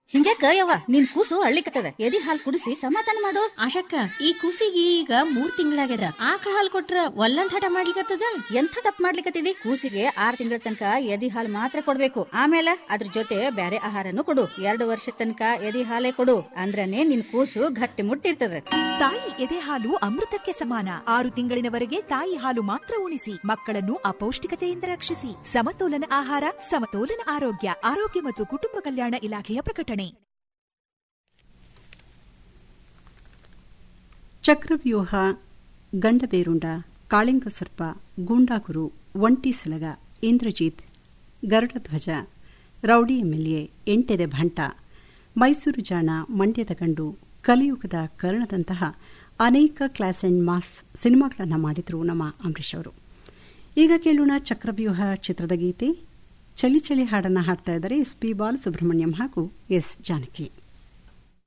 ಹಿಂಗ್ಯಾಕ ಯವ್ವ ನಿನ್ ಕೂಸು ಅಳ್ಳಿಕತ್ತದ ಎದಿ ಹಾಲ್ ಕುಡಿಸಿ ಸಮಾಧಾನ ಮಾಡು ಆಶಕ್ಕ ಈ ಕೂಸಿಗೆ ಈಗ ಮೂರ್ ತಿಂಗಳಾಗ್ಯದ ಆಕಳ ಹಾಲ್ ಕೊಟ್ರ ಒಲ್ಲಂದ್ ಹಠ ಮಾಡ್ಲಿಕತ್ತದ ಎಂಥ ತಪ್ಪು ಮಾಡ್ಲಿಕತ್ತಿದಿ ಕೂಸಿಗೆ ಆರ್ ತಿಂಗಳ ತನಕ ಎದಿ ಹಾಲ್ ಮಾತ್ರ ಕೊಡ್ಬೇಕು ಆಮೇಲೆ ಅದ್ರ ಜೊತೆ ಬ್ಯಾರೆ ಆಹಾರನು ಕೊಡು ಎರಡು ವರ್ಷ ತನಕ ಎದಿ ಹಾಲೇ ಕೊಡು ಅಂದ್ರನೇ ನಿನ್ ಕೂಸು ಗಟ್ಟಿ ಮುಟ್ಟಿರ್ತದ ತಾಯಿ ಎದೆ ಹಾಲು ಅಮೃತಕ್ಕೆ ಸಮಾನ ಆರು ತಿಂಗಳಿನವರೆಗೆ ತಾಯಿ ಹಾಲು ಮಾತ್ರ ಉಣಿಸಿ ಮಕ್ಕಳನ್ನು ಅಪೌಷ್ಟಿಕತೆಯಿಂದ ರಕ್ಷಿಸಿ ಸಮತೋಲನ ಆಹಾರ ಸಮತೋಲನ ಆರೋಗ್ಯ ಆರೋಗ್ಯ ಮತ್ತು ಕುಟುಂಬ ಕಲ್ಯಾಣ ಇಲಾಖೆಯ ಪ್ರಕಟಣೆ ಚಕ್ರವ್ಯೂಹ ಗಂಡಬೇರುಂಡ ಕಾಳಿಂಗ ಸರ್ಪ ಗೂಂಡಾಗುರು ಒಂಟಿ ಸಲಗ ಇಂದ್ರಜಿತ್ ಗರುಡಧ್ವಜ ರೌಡಿ ಎಂಎಲ್ಎ ಎಂಟೆದೆ ಭಂಟ ಮೈಸೂರು ಜಾಣ ಮಂಡ್ಯದ ಗಂಡು ಕಲಿಯುಗದ ಕರ್ಣದಂತಹ ಅನೇಕ ಕ್ಲಾಸ್ ಅಂಡ್ ಮಾಸ್ ಸಿನಿಮಾಗಳನ್ನು ಮಾಡಿದ್ರು ನಮ್ಮ ಅಂಬರೀಷ್ ಅವರು ಈಗ ಕೇಳೋಣ ಚಕ್ರವ್ಯೂಹ ಚಿತ್ರದ ಗೀತೆ ಚಳಿ ಚಳಿ ಹಾಡನ್ನು ಹಾಡ್ತಾ ಇದ್ದಾರೆ ಎಸ್ ಪಿ ಬಾಲಸುಬ್ರಹ್ಮಣ್ಯಂ ಹಾಗೂ ಎಸ್ ಜಾನಕಿ